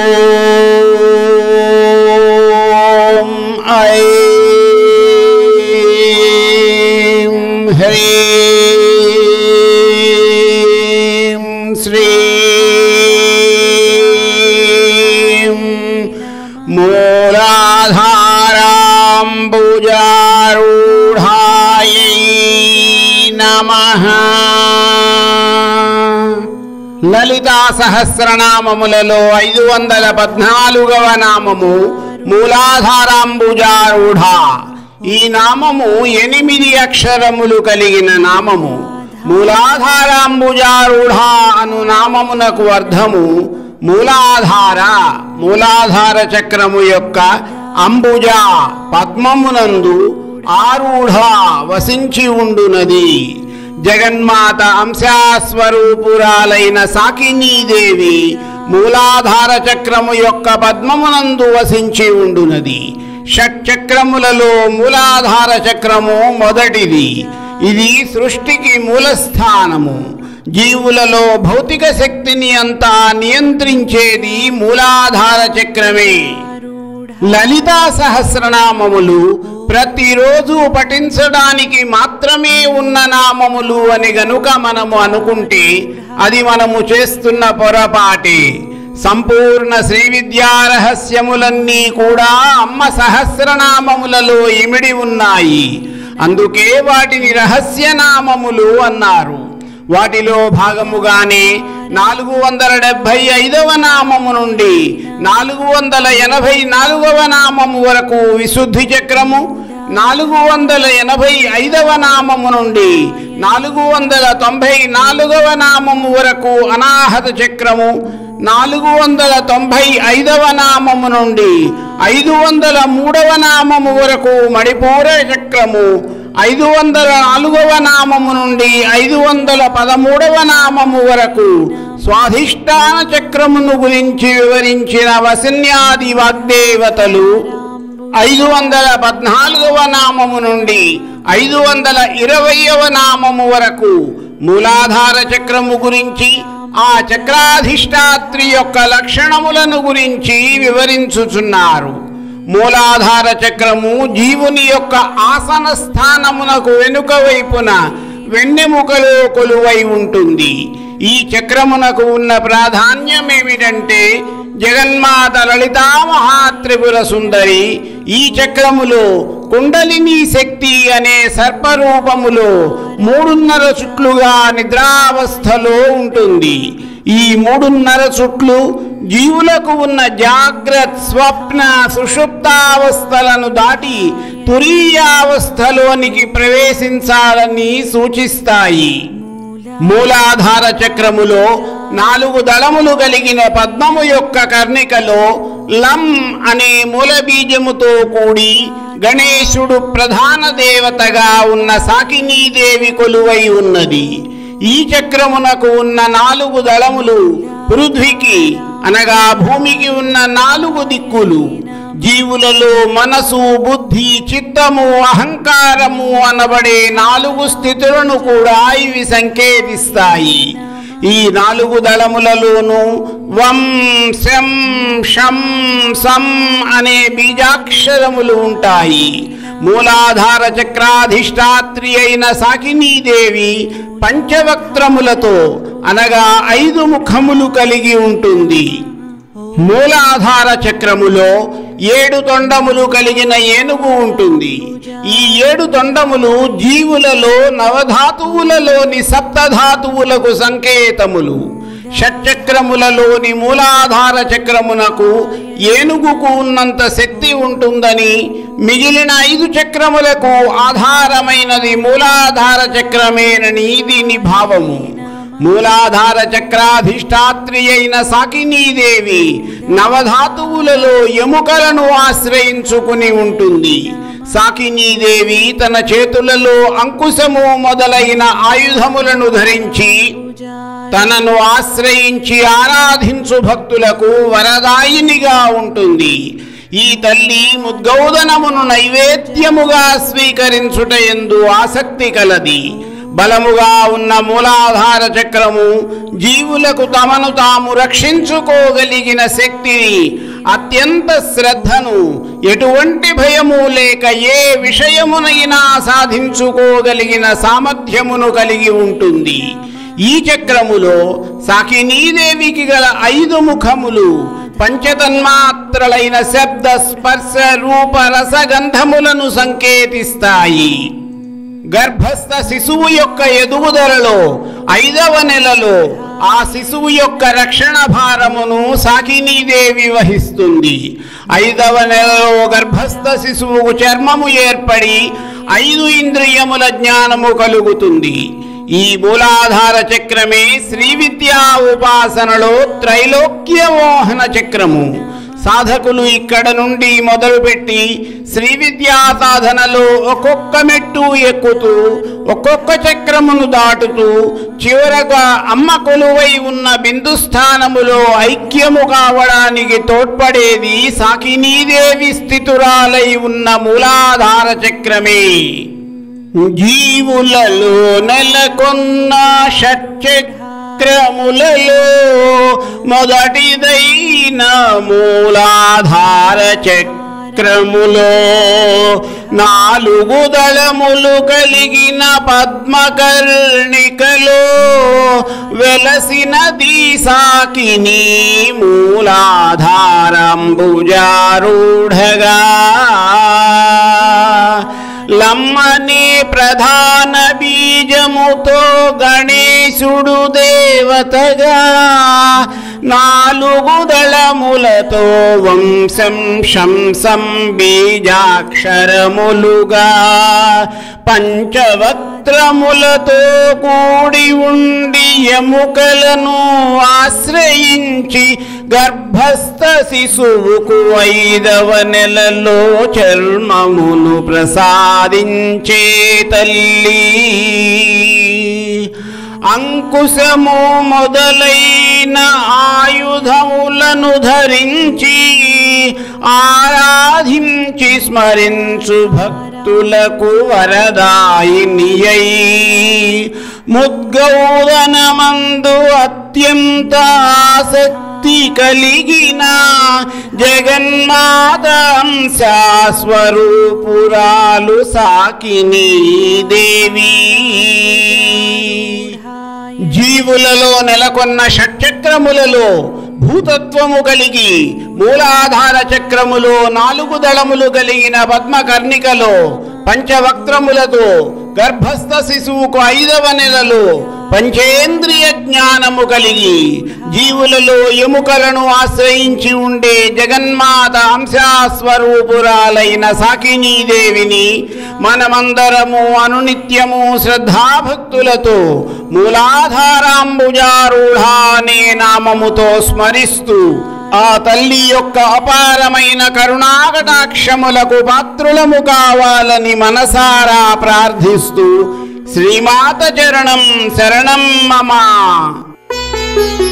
ఓం ఐం హ్రీం శ్రీం మూలాధారాంబుజారూఢాయై నమః లలితా సహస్రనామములలో ఐదు వందల పద్నాలుగవ నామము మూలాధారాంబుజారూఢ ఈ నామము ఎనిమిది అక్షరములు కలిగిన నామము మూలాధారాంబుజారూఢ అను నామమునకు అర్థము మూలాధార మూలాధార చక్రము యొక్క అంబుజ పద్మమునందు ఆరూఢ వసించి ఉండునది జగన్మాత అంశాస్వరూపురాలైన సాకినీదేవి మూలాధార చక్రము యొక్క పద్మమునందు వసించి ఉండునది షట్చక్రములలో మూలాధార చక్రము మొదటిది ఇది సృష్టికి మూలస్థానము జీవులలో భౌతిక శక్తిని అంతా నియంత్రించేది మూలాధార చక్రమే లలితా సహస్రనామములు ప్రతిరోజు పఠించడానికి మాత్రమే ఉన్న నామములు అని గనుక మనము అనుకుంటే అది మనము చేస్తున్న పొరపాటే సంపూర్ణ శ్రీ విద్యా రహస్యములన్నీ కూడా అమ్మ సహస్రనామములలో ఇమిడి ఉన్నాయి అందుకే వాటిని రహస్యనామములు అన్నారు వాటిలో భాగముగానే నాలుగు వందల డెబ్భై ఐదవ నామము నుండి నాలుగు వందల ఎనభై నాలుగవ నామము వరకు విశుద్ధి చక్రము నాలుగు వందల ఎనభై ఐదవ నామము నుండి నాలుగు వందల తొంభై నాలుగవ నామము వరకు అనాహత చక్రము నాలుగు వందల తొంభై ఐదవ నామము నుండి ఐదు వందల మూడవ నామము వరకు మణిపూర చక్రము ఐదు వందల నాలుగవ నామము నుండి ఐదు వందల పదమూడవ నామము వరకు స్వాధిష్టాన చక్రమును గురించి వివరించిన వసన్యాది వాగ్దేవతలు ఐదు వందల పద్నాలుగవ నామము నుండి ఐదు వందల ఇరవయవ నామము వరకు మూలాధార చక్రము గురించి ఆ చక్రాధిష్టాత్రి యొక్క లక్షణములను గురించి వివరించుచున్నారు మూలాధార చక్రము జీవుని యొక్క ఆసన స్థానమునకు వెనుక వైపున వెన్నెముకలో కొలువై ఉంటుంది ఈ చక్రమునకు ఉన్న ప్రాధాన్యం ఏమిటంటే జగన్మాత లలితా మహాత్రిపుర సుందరి ఈ చక్రములో కుండలిని శక్తి అనే సర్పరూపములో మూడున్నర చుట్లుగా నిద్రావస్థలో ఉంటుంది ఈ మూడున్నర చుట్లు జీవులకు ఉన్న జాగ్రత్త స్వప్న సుషుప్తావస్థలను దాటి తురీయావస్థలోనికి ప్రవేశించాలని సూచిస్తాయి మూలాధార చక్రములో నాలుగు దళములు కలిగిన పద్మము యొక్క కర్ణికలో లం అనే మూల బీజముతో కూడి గణేశుడు ప్రధాన దేవతగా ఉన్న సాకినీదేవి కొలువై ఉన్నది ఈ చక్రమునకు ఉన్న నాలుగు దళములు పృథ్వీకి అనగా భూమికి ఉన్న నాలుగు దిక్కులు జీవులలో మనసు బుద్ధి చిత్తము అహంకారము అనబడే నాలుగు స్థితులను కూడా ఇవి సంకేతిస్తాయి ఈ నాలుగు దళములలోనూ వం శం షం సం అనే బీజాక్షరములు ఉంటాయి మూలాధార చక్రాధిష్టాత్రి అయిన సాకినీదేవి పంచవక్త్రములతో అనగా ఐదు ముఖములు కలిగి ఉంటుంది మూలాధార చక్రములో ఏడు తొండములు కలిగిన ఏనుగు ఉంటుంది ఈ ఏడు తొండములు జీవులలో నవధాతువులలోని సప్తధాతువులకు సంకేతములు షట్చక్రములలోని మూలాధార చక్రమునకు ఏనుగుకు ఉన్నంత శక్తి ఉంటుందని మిగిలిన ఐదు చక్రములకు ఆధారమైనది మూలాధార చక్రమేనని దీని భావము మూలాధార చక్రాధిష్టాత్రి అయిన సాకినీదేవి నవధాతువులలో ఎముకలను ఆశ్రయించుకుని ఉంటుంది సాకినీదేవి తన చేతులలో అంకుశము మొదలైన ఆయుధములను ధరించి తనను ఆశ్రయించి ఆరాధించు భక్తులకు వరదాయినిగా ఉంటుంది ఈ తల్లి ముద్గౌదనమును నైవేద్యముగా స్వీకరించుట ఎందు ఆసక్తి కలది బలముగా ఉన్న మూలాధార చక్రము జీవులకు తమను తాము రక్షించుకోగలిగిన శక్తిని అత్యంత శ్రద్ధను ఎటువంటి భయము లేక ఏ విషయమునైనా సాధించుకోగలిగిన సామర్థ్యమును కలిగి ఉంటుంది ఈ చక్రములో సాకినీదేవికి గల ఐదు ముఖములు పంచతన్మాత్రలైన శబ్ద స్పర్శ రూప రసగంధములను సంకేతిస్తాయి గర్భస్థ శిశువు యొక్క ఎదుగుదలలో ఐదవ నెలలో ఆ శిశువు యొక్క రక్షణ భారమును సాకినీదేవి వహిస్తుంది ఐదవ నెలలో గర్భస్థ శిశువుకు చర్మము ఏర్పడి ఐదు ఇంద్రియముల జ్ఞానము కలుగుతుంది ఈ మూలాధార చక్రమే శ్రీ విద్యా ఉపాసనలో త్రైలోక్య మోహన చక్రము సాధకులు ఇక్కడ నుండి మొదలుపెట్టి శ్రీ విద్యా సాధనలో ఒక్కొక్క మెట్టు ఎక్కుతూ ఒక్కొక్క చక్రమును దాటుతూ చివరగా అమ్మ కొలువై ఉన్న బిందు స్థానములో ఐక్యము కావడానికి తోడ్పడేది సాకినీదేవి స్థితురాలై ఉన్న మూలాధార చక్రమే జీవులలో నెలకొన్న షట్చక్రములలో మొదటిదైన మూలాధార చక్రములో నాలుగు దళములు కలిగిన పద్మకర్ణికలో వెలసినది సాకిని మూలాధారంబుజారూఢగా లమ్మనే ప్రధాన బీజముతో గణేశుడు దేవతగా నాలుగు దళములతో వంశం శంసం బీజాక్షరములుగా పంచవక్త్రములతో కూడి ఉండి ఎముకలను ఆశ్రయించి గర్భస్థ శిశువుకు ఐదవ నెలలో చర్మమును ప్రసాదించే తల్లి అంకుశము మొదలైన ఆయుధములను ధరించి ఆరాధించి స్మరించు భక్తులకు వరదాయిని అయి ముద్గౌదనమందు అత్యంత ఆసక్తి కలిగిన జగన్మాత అంశాస్వరూపురాలు సాకిని దేవి జీవులలో నెలకొన్న షట్చక్రములలో భూతత్వము కలిగి మూలాధార చక్రములో నాలుగు దళములు కలిగిన పద్మకర్ణికలో పంచవక్త్రములతో గర్భస్థ శిశువుకు ఐదవ నెలలో పంచేంద్రియ జ్ఞానము కలిగి జీవులలో ఎముకలను ఆశ్రయించి ఉండే జగన్మాత అంశాస్వరూపురాలైన సాకినీదేవిని మనమందరము అనునిత్యము శ్రద్ధాభక్తులతో మూలాధారాంబుజారూఢ అనే నామముతో స్మరిస్తూ ఆ తల్లి యొక్క అపారమైన కరుణాకటాక్షములకు పాత్రులము కావాలని మనసారా ప్రార్థిస్తూ శ్రీమాత చరణం శరణం మమ